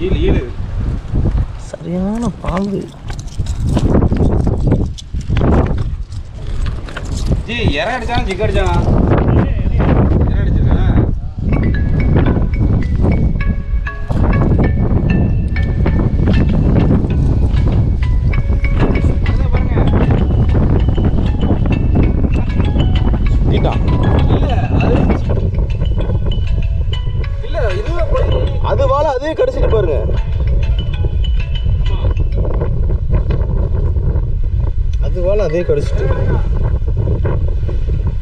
ஈடு ஈடு சரியான பாம்பு ஜி இற அடிச்சானா ஜிக் அடிச்சானா இற அடிச்சிருக்கானா அதான் பாருங்க தீட்டா இல்ல அது இல்ல இதுவே போய் அது வாழை அதே கடிச்சிட்டு பாருங்க அது வாழை அதே கடிச்சிட்டு